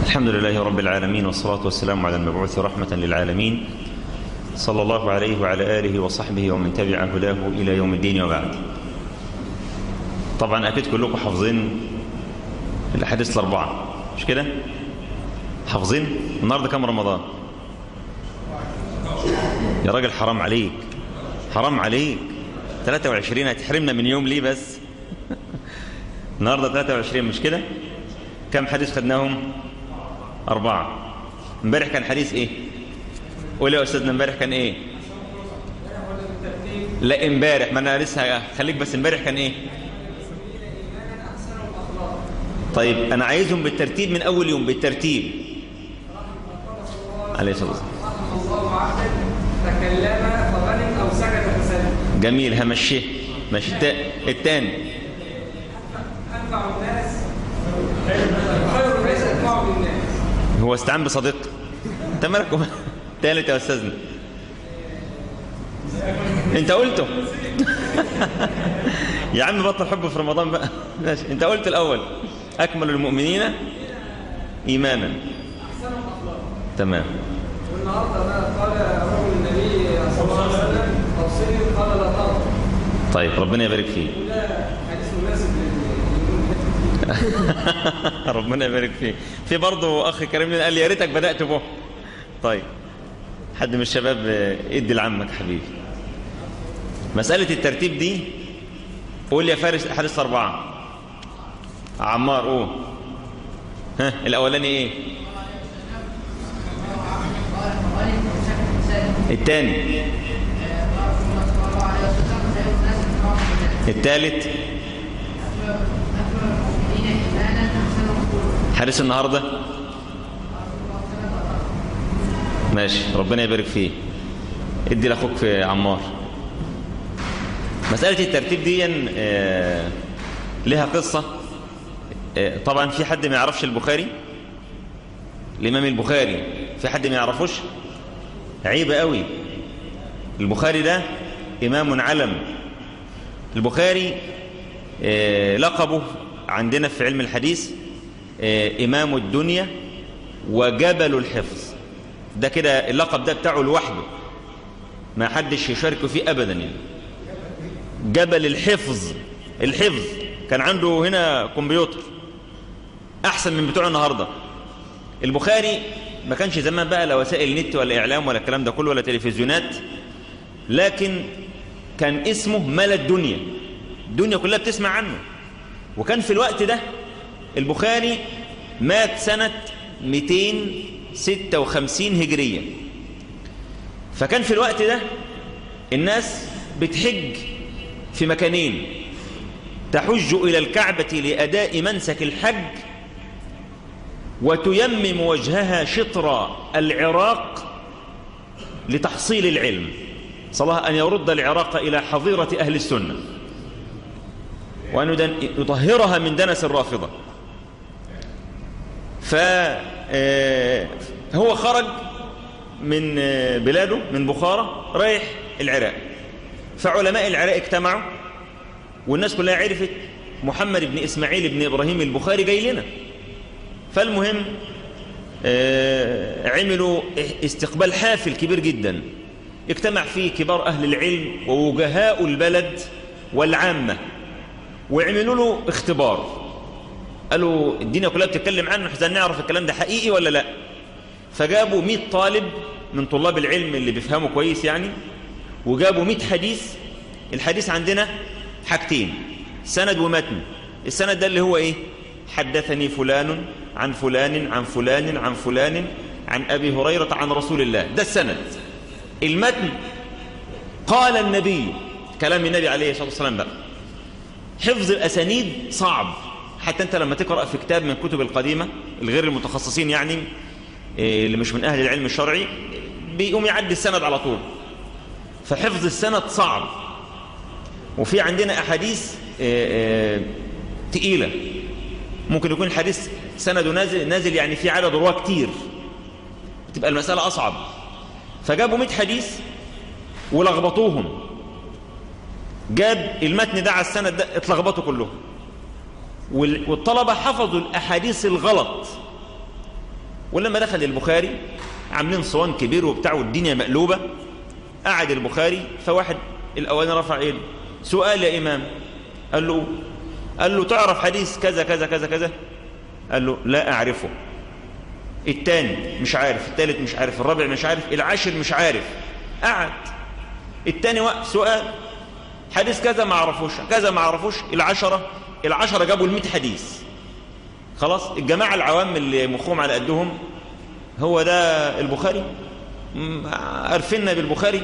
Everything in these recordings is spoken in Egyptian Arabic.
الحمد لله رب العالمين والصلاة والسلام على المبعوث رحمة للعالمين صلى الله عليه وعلى آله وصحبه ومن تبع هداه إلى يوم الدين وبعد طبعا أكيد كلكم حافظين الأحاديث الأربعة مش كده حافظين النهاردة كم رمضان يا راجل حرام عليك حرام عليك 23 هتحرمنا من يوم ليه بس النهاردة 23 مش كده كم حديث خدناهم أربعة امبارح كان حديث ايه قول يا أستاذنا امبارح كان ايه لا امبارح ما انا لسه خليك بس امبارح كان ايه طيب انا عايزهم بالترتيب من اول يوم بالترتيب عليه الصلاه والسلام تكلم فغنم او سكت فسلم جميل همشيه ماشي التا- التاني انفع الناس خير الناس انفعهم للناس هو استعان بصديق انت مالك ومال- تالت يا استاذنا انت قلته يا عم بطل حب في رمضان بقى ماشي انت قلت الاول اكمل المؤمنين ايمانا تمام والنهارده بقى قال رجل النبي صلى الله عليه وسلم اوصني قال لا تغضب طيب ربنا يبارك فيك ده حديث مناسب لل- ربنا يبارك فيك في برضه اخ كريم قال لي يا ريتك بدات به طيب حد من الشباب آه، ادي لعمك حبيبي مساله الترتيب دي قول يا فارس حارس اربعه عمار قول ها الاولاني ايه الثاني الثالث حارس النهارده ماشي ربنا يبارك فيه ادي لاخوك في عمار مساله الترتيب دي آه، لها قصه آه، طبعا في حد ما يعرفش البخاري الامام البخاري في حد ما يعرفوش عيب قوي البخاري ده امام علم البخاري آه، لقبه عندنا في علم الحديث آه، إمام الدنيا وجبل الحفظ ده كده اللقب ده بتاعه لوحده ما حدش يشاركه فيه أبدا يعني جبل الحفظ الحفظ كان عنده هنا كمبيوتر أحسن من بتوع النهاردة البخاري ما كانش زمان بقى لا وسائل نت ولا إعلام ولا الكلام ده كله ولا تلفزيونات لكن كان اسمه ملا الدنيا الدنيا كلها بتسمع عنه وكان في الوقت ده البخاري مات سنة 256 هجرية فكان في الوقت ده الناس بتحج في مكانين تحج إلى الكعبة لأداء منسك الحج وتيمم وجهها شطر العراق لتحصيل العلم صلاح أن يرد العراق إلى حظيرة أهل السنة وأن يدن- يطهرها من دنس الرافضة فهو خرج من آه، بلاده من بخارى رايح العراق فعلماء العراق اجتمعوا والناس كلها عرفت محمد بن إسماعيل بن إبراهيم البخاري جاي لنا فالمهم آه، عملوا استقبال حافل كبير جدا اجتمع فيه كبار أهل العلم ووجهاء البلد والعامة وعملوا له اختبار قالوا الدنيا كلها بتتكلم عنه احنا عايزين نعرف الكلام ده حقيقي ولا لا فجابوا 100 طالب من طلاب العلم اللي بيفهموا كويس يعني وجابوا 100 حديث الحديث عندنا حاجتين سند ومتن السند ده اللي هو ايه حدثني فلان عن فلان عن فلان عن فلان عن ابي هريره عن رسول الله ده السند المتن قال النبي كلام النبي عليه الصلاه والسلام بقى حفظ الأسانيد صعب حتى أنت لما تقرأ في كتاب من كتب القديمة الغير المتخصصين يعني إيه، اللي مش من أهل العلم الشرعي بيقوم يعدي السند على طول فحفظ السند صعب وفي عندنا أحاديث إيه، إيه، تقيلة ممكن يكون الحديث سنده نازل, نازل يعني في عدد رواه كتير بتبقى المسألة أصعب فجابوا 100 حديث ولخبطوهم جاب المتن ده على السند ده اتلخبطوا كلهم وال- والطلبة حفظوا الأحاديث الغلط ولما دخل البخاري عاملين صوان كبير وبتاع والدنيا مقلوبة قعد البخاري فواحد الأولاني رفع ايده سؤال يا إمام قال له قال له تعرف حديث كذا كذا كذا كذا قال له لا أعرفه الثاني مش عارف الثالث مش عارف الرابع مش عارف العاشر مش عارف قعد الثاني وقف سؤال حديث كذا ما عرفوش كذا ما عرفوش العشرة العشرة جابوا المئة حديث خلاص الجماعة العوام اللي مخهم على قدهم هو ده البخاري عارفيننا بالبخاري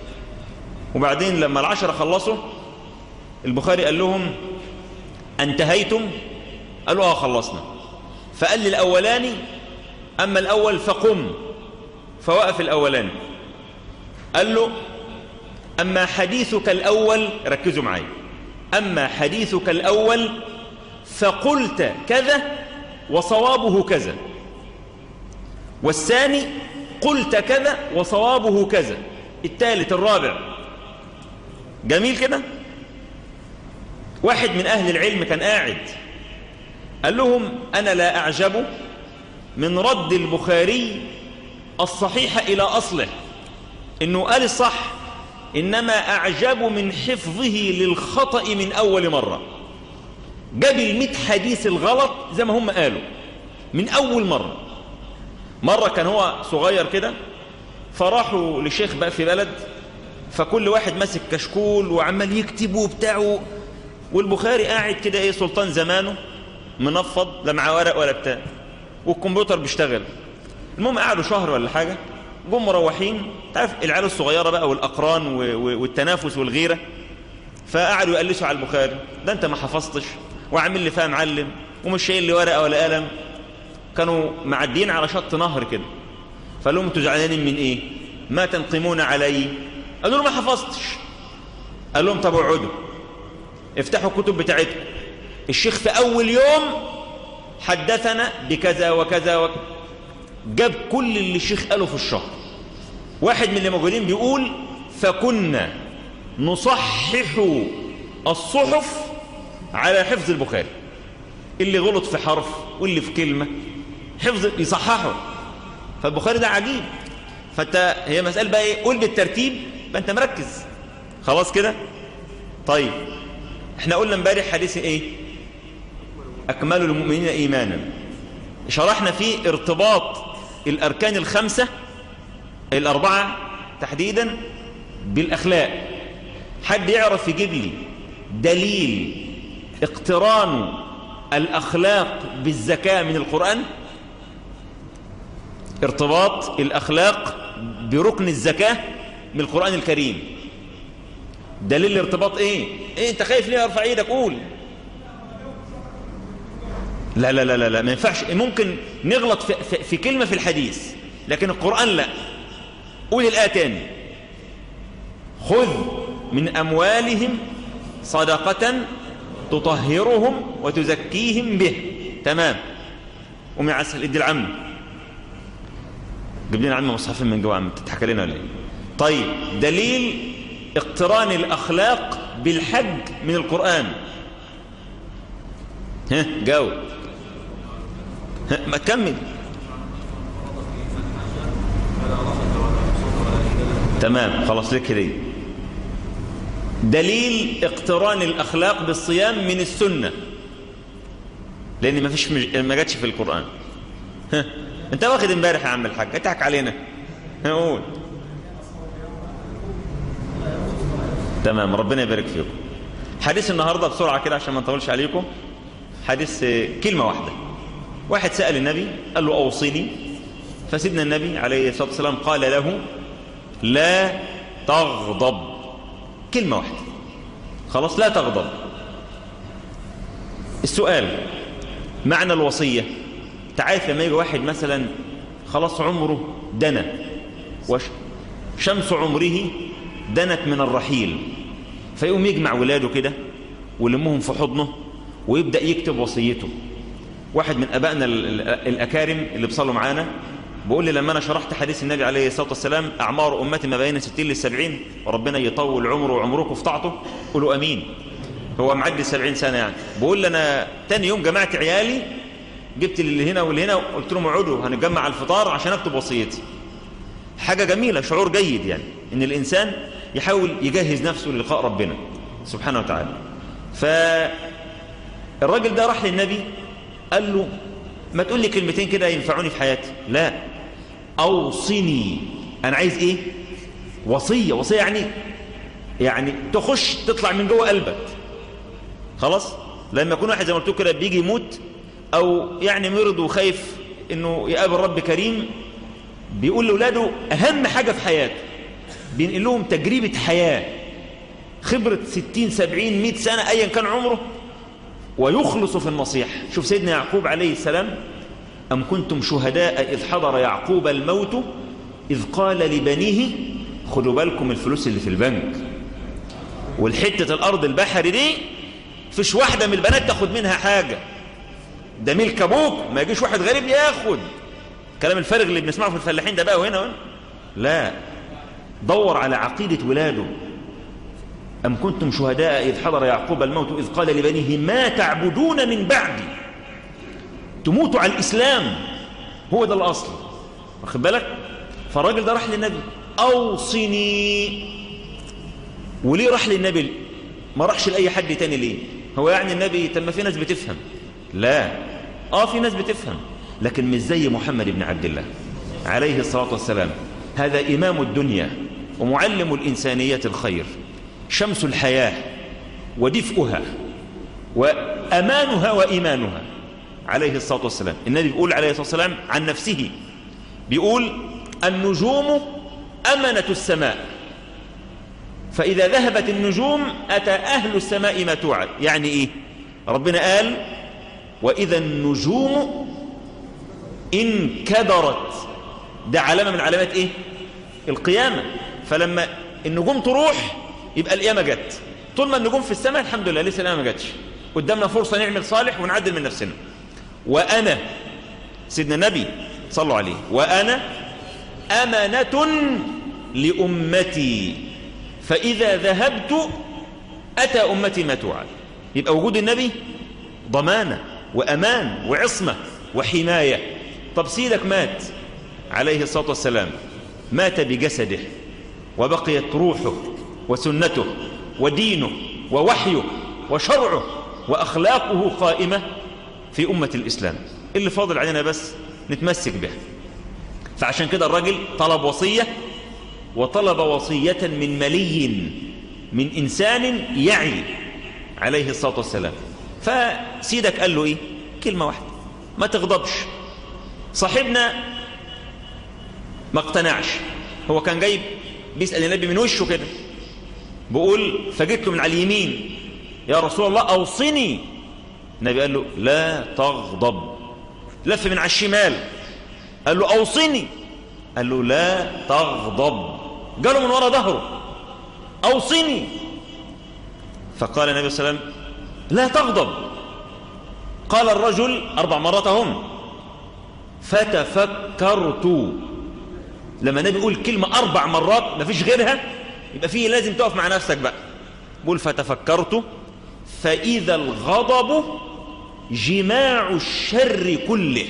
وبعدين لما العشرة خلصوا البخاري قال لهم انتهيتم قالوا اه خلصنا فقال للأولاني أما الأول فقم فوقف الأولاني قال له أما حديثك الأول ركزوا معي أما حديثك الأول فقلت كذا وصوابه كذا والثاني قلت كذا وصوابه كذا الثالث الرابع جميل كده واحد من أهل العلم كان قاعد قال لهم أنا لا أعجب من رد البخاري الصحيح إلى أصله إنه قال الصح إنما أعجب من حفظه للخطأ من أول مرة جاب المئة حديث الغلط زي ما هم قالوا من أول مرة مرة كان هو صغير كده فراحوا لشيخ بقى في بلد فكل واحد ماسك كشكول وعمال يكتب وبتاعه والبخاري قاعد كده ايه سلطان زمانه منفض لا معاه ورق ولا بتاع والكمبيوتر بيشتغل المهم قعدوا شهر ولا حاجة جم مروحين تعرف العيال الصغيرة بقى والأقران والتنافس والغيرة فقعدوا يقلسوا على البخاري ده انت ما حفظتش وعامل لي فيها معلم ومش شايل لي ورقة ولا قلم كانوا معديين على شط نهر كده فقال لهم انتوا زعلانين من ايه ما تنقمون علي قالوا له ما حفظتش قال لهم طب اقعدوا افتحوا الكتب بتاعتكم الشيخ في اول يوم حدثنا بكذا وكذا وكذا جاب كل اللي الشيخ قاله في الشهر واحد من اللي موجودين بيقول فكنا نصحح الصحف على حفظ البخاري اللي غلط في حرف واللي في كلمة حفظ يصححه فالبخاري ده عجيب فانت هي مسألة بقى ايه قول بالترتيب يبقى انت مركز خلاص كده طيب احنا قلنا امبارح حديث ايه اكمال المؤمنين ايمانا شرحنا فيه ارتباط الاركان الخمسة الاربعة تحديدا بالاخلاق حد يعرف يجيب لي دليل اقتران الأخلاق بالزكاة من القرآن ارتباط الأخلاق بركن الزكاة من القرآن الكريم دليل الارتباط ايه ايه انت خايف ليه ارفع ايدك قول لا لا لا لا, لا ما ينفعش ممكن نغلط في, في, في كلمة في الحديث لكن القرآن لا قول الآية تاني خذ من أموالهم صدقة تطهرهم وتزكيهم به تمام قوم يا عسل ادي العم جيب لنا عم مصحفين من جوا عم تضحك علينا ولا ايه طيب دليل اقتران الاخلاق بالحج من القران ها جاوب ها ما تكمل تمام خلاص لك كده دليل اقتران الأخلاق بالصيام من السنة لأن ما فيش مج... ما جاتش في القرآن ها. انت واخد امبارح يا عم الحاج اتحك علينا قول تمام ربنا يبارك فيكم حديث النهاردة بسرعة كده عشان ما نطولش عليكم حديث كلمة واحدة واحد سأل النبي قال له أوصيني فسيدنا النبي عليه الصلاة والسلام قال له لا تغضب كلمة واحدة خلاص لا تغضب السؤال معنى الوصية تعرف لما يجي واحد مثلا خلاص عمره دنا وشمس عمره دنت من الرحيل فيقوم يجمع ولاده كده ويلمهم في حضنه ويبدأ يكتب وصيته واحد من أبائنا الأكارم اللي بصلوا معانا بقول لي لما أنا شرحت حديث النبي عليه الصلاة والسلام أعمار أمتي ما بين 60 ل 70 وربنا يطول عمره وعمركم في طاعته قولوا أمين هو معدي 70 سنة يعني بقول لي أنا تاني يوم جمعت عيالي جبت اللي هنا واللي هنا قلت لهم اقعدوا هنتجمع على الفطار عشان اكتب وصيتي حاجة جميلة شعور جيد يعني ان الانسان يحاول يجهز نفسه للقاء ربنا سبحانه وتعالى فالراجل ده راح للنبي قال له ما تقول لي كلمتين كده ينفعوني في حياتي لا اوصني انا عايز ايه وصية وصية يعني يعني تخش تطلع من جوه قلبك خلاص لما يكون واحد زي ما قلت كده بيجي يموت او يعني مرض وخايف انه يقابل رب كريم بيقول لاولاده اهم حاجة في حياته بينقل لهم تجربة حياة خبرة 60 70 100 سنة ايا كان عمره ويخلص في النصيحة شوف سيدنا يعقوب عليه السلام أم كنتم شهداء إذ حضر يعقوب الموت إذ قال لبنيه خدوا بالكم الفلوس اللي في البنك والحتة الأرض البحر دي فيش واحدة من البنات تاخد منها حاجة ده ملك أبوك ما يجيش واحد غريب ياخد كلام الفارغ اللي بنسمعه في الفلاحين ده بقى وهنا وهنا لا دور على عقيدة ولاده أم كنتم شهداء إذ حضر يعقوب الموت إذ قال لبنيه ما تعبدون من بعدي تموتوا على الإسلام هو ده الأصل واخد بالك فالراجل ده راح للنبي أوصني وليه راح للنبي ما راحش لأي حد تاني ليه هو يعني النبي تم في ناس بتفهم لا آه في ناس بتفهم لكن مش زي محمد بن عبد الله عليه الصلاة والسلام هذا إمام الدنيا ومعلم الإنسانية الخير شمس الحياة ودفئها وأمانها وإيمانها عليه الصلاة والسلام النبي بيقول عليه الصلاة والسلام عن نفسه بيقول النجوم أمنة السماء فإذا ذهبت النجوم أتى أهل السماء ما توعد يعني إيه ربنا قال وإذا النجوم انكدرت ده علامة من علامات إيه القيامة فلما النجوم تروح يبقى القيامة جت طول ما النجوم في السماء الحمد لله لسه القيامة ما جاتش قدامنا فرصة نعمل صالح ونعدل من نفسنا وأنا سيدنا النبي صلوا عليه وأنا أمنة لأمتي فإذا ذهبت أتى أمتي ما توعد يبقى وجود النبي ضمانة وأمان وعصمة وحماية طب سيدك مات عليه الصلاة والسلام مات بجسده وبقيت روحه وسنته ودينه ووحيه وشرعه وأخلاقه قائمة في أمة الإسلام اللي فاضل علينا بس نتمسك بها فعشان كده الراجل طلب وصية وطلب وصية من ملي من إنسان يعي عليه الصلاة والسلام فسيدك قال له إيه كلمة واحدة ما تغضبش صاحبنا ما اقتنعش هو كان جايب بيسأل النبي من وشه كده بقول فجيت له من على اليمين يا رسول الله أوصني النبي قال له لا تغضب لف من على الشمال قال له أوصني قال له لا تغضب قاله من وراء ظهره أوصني فقال النبي صلى الله عليه وسلم لا تغضب قال الرجل أربع مرات هم فتفكرت لما النبي يقول كلمة أربع مرات ما فيش غيرها يبقى فيه لازم تقف مع نفسك بقى بقول فتفكرت فإذا الغضب جماع الشر كله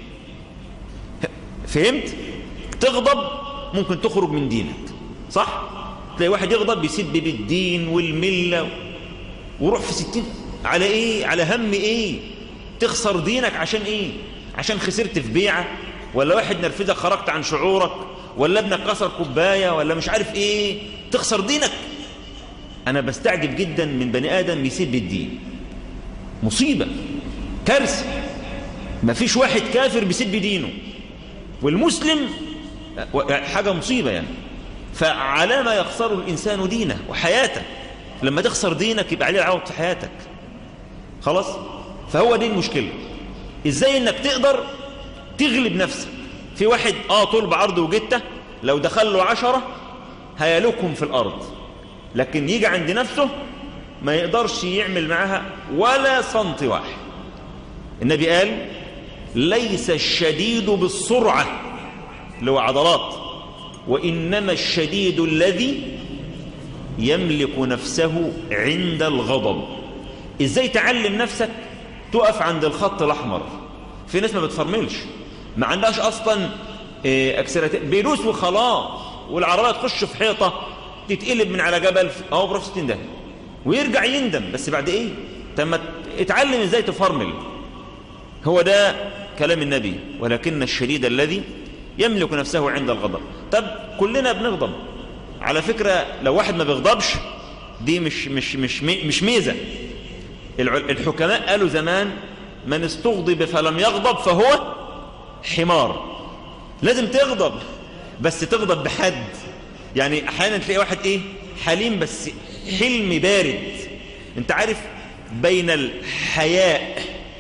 فهمت تغضب ممكن تخرج من دينك صح تلاقي واحد يغضب بيسب بالدين والملة وروح في ستين على ايه على هم ايه تخسر دينك عشان ايه عشان خسرت في بيعة ولا واحد نرفزك خرجت عن شعورك ولا ابنك كسر كوباية ولا مش عارف ايه تخسر دينك انا بستعجب جدا من بني ادم يسب الدين مصيبة كارثة ما فيش واحد كافر بيسب دينه والمسلم حاجة مصيبة يعني فعلى ما يخسر الإنسان دينه وحياته لما تخسر دينك يبقى عليه العوض في حياتك خلاص فهو دي المشكلة ازاي انك تقدر تغلب نفسك في واحد اه طول بعرض وجته لو دخل له عشرة هيلوكهم في الأرض لكن يجي عند نفسه ما يقدرش يعمل معاها ولا سنت واحد النبي قال ليس الشديد بالسرعة اللي هو عضلات وإنما الشديد الذي يملك نفسه عند الغضب إزاي تعلم نفسك تقف عند الخط الأحمر في ناس ما بتفرملش ما عندهاش اصلا إيه، اكسلراتير بيدوس وخلاص والعربيه تخش في حيطه تتقلب من على جبل اهو بروح 60 ده ويرجع يندم بس بعد ايه طب ما اتعلم ازاي تفرمل هو ده كلام النبي ولكن الشديد الذي يملك نفسه عند الغضب طب كلنا بنغضب على فكرة لو واحد ما بيغضبش دي مش مش مش مش ميزة الع- الحكماء قالوا زمان من استغضب فلم يغضب فهو حمار لازم تغضب بس تغضب بحد يعني احيانا تلاقي واحد ايه حليم بس حلم بارد انت عارف بين الحياء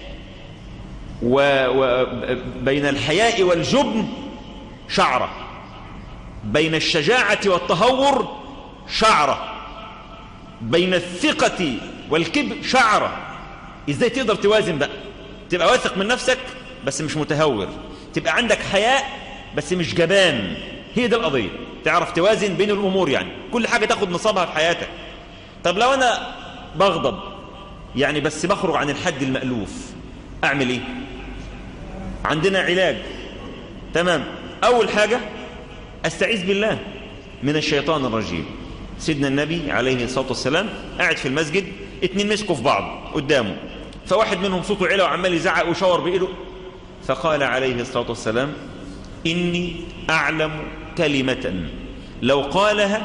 وبين الحياء والجبن شعرة بين الشجاعة والتهور شعرة بين الثقة والكبر شعرة ازاي تقدر توازن بقى تبقى واثق من نفسك بس مش متهور تبقى عندك حياء بس مش جبان هي دي القضية تعرف توازن بين الأمور يعني كل حاجة تاخد نصابها في حياتك طب لو أنا بغضب يعني بس بخرج عن الحد المألوف أعمل إيه عندنا علاج تمام أول حاجة أستعيذ بالله من الشيطان الرجيم سيدنا النبي عليه الصلاة والسلام قاعد في المسجد اتنين مسكوا في بعض قدامه فواحد منهم صوته علا وعمال يزعق ويشاور بإيده فقال عليه الصلاة والسلام إني أعلم كلمة لو قالها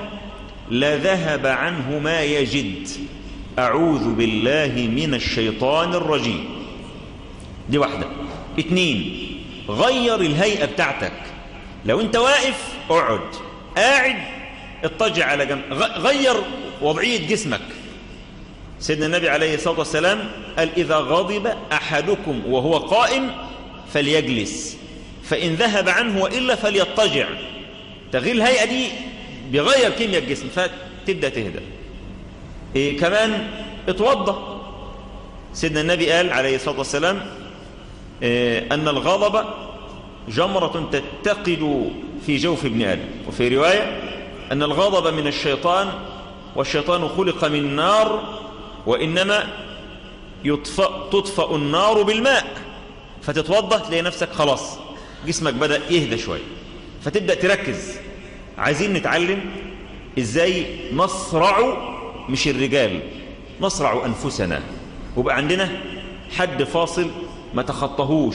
لذهب عنه ما يجد أعوذ بالله من الشيطان الرجيم دي واحدة اتنين غير الهيئة بتاعتك لو انت واقف اقعد قاعد اضطجع على جنب غ- غير وضعية جسمك سيدنا النبي عليه الصلاة والسلام قال إذا غضب أحدكم وهو قائم فليجلس فإن ذهب عنه وإلا فليضطجع تغيير الهيئة دي بيغير كيمياء الجسم فتبدأ تهدى إيه كمان اتوضى سيدنا النبي قال عليه الصلاة والسلام إيه أن الغضب جمرة تتقد في جوف ابن آدم وفي رواية أن الغضب من الشيطان والشيطان خلق من نار وإنما يطفأ تطفأ النار بالماء فتتوضأ تلاقي نفسك خلاص جسمك بدأ يهدى شوية فتبدأ تركز عايزين نتعلم ازاي نصرع مش الرجال نصرع أنفسنا وبقى عندنا حد فاصل ما تخطهوش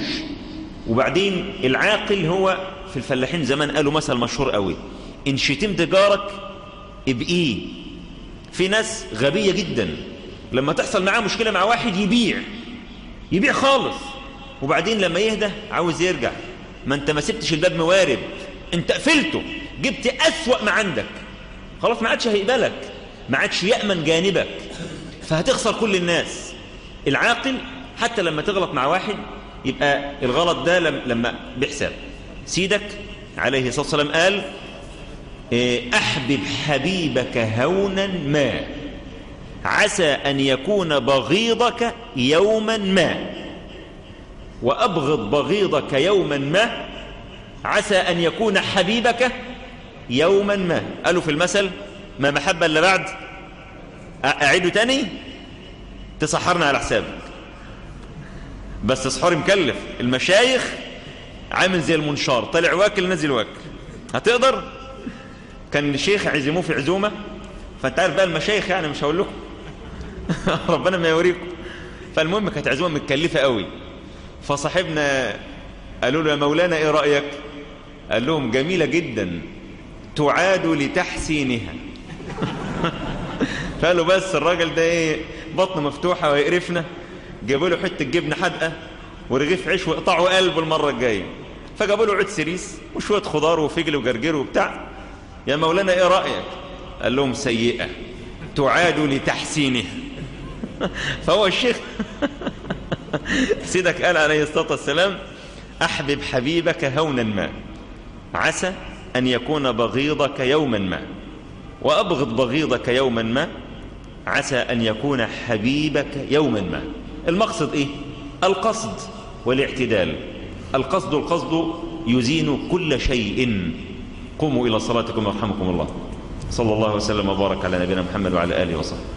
وبعدين العاقل هو في الفلاحين زمان قالوا مثل مشهور قوي إن شتمت جارك ابقيه في ناس غبية جدا لما تحصل معاه مشكلة مع واحد يبيع يبيع خالص وبعدين لما يهدى عاوز يرجع ما انت ما سبتش الباب موارب انت قفلته جبت أسوأ ما عندك خلاص ما عادش هيقبلك ما عادش يأمن جانبك فهتخسر كل الناس العاقل حتى لما تغلط مع واحد يبقى الغلط ده لم- لما بحساب سيدك عليه الصلاة والسلام قال إيه، أحبب حبيبك هونا ما عسى أن يكون بغيضك يوما ما وأبغض بغيضك يوما ما عسى أن يكون حبيبك يوما ما قالوا في المثل ما محبة إلا بعد أ- أعيده تاني تسحرنا على حسابك بس سحوري مكلف المشايخ عامل زي المنشار طلع واكل نزل واكل هتقدر كان الشيخ عزموه في عزومة فانت عارف بقى المشايخ يعني مش هقول لكم ربنا ما يوريكم فالمهم كانت عزومة متكلفة قوي فصاحبنا قالوا له يا مولانا ايه رأيك قال لهم جميلة جدا تعاد لتحسينها فقالوا بس الراجل ده ايه بطنه مفتوحة ويقرفنا جابوا له حتة جبنة حدقة ورغيف عيش وقطعوا قلبه المرة الجاية فجابوا له عود سيريس وشوية خضار وفجل وجرجير وبتاع يا مولانا ايه رأيك قال لهم سيئة تعاد لتحسينها فهو الشيخ سيدك قال عليه الصلاة والسلام أحبب حبيبك هونا ما عسى أن يكون بغيضك يوما ما وأبغض بغيضك يوما ما عسى أن يكون حبيبك يوما ما المقصد إيه؟ القصد والاعتدال القصد القصد يزين كل شيء قوموا إلى صلاتكم يرحمكم الله صلى الله وسلم وبارك على نبينا محمد وعلى آله وصحبه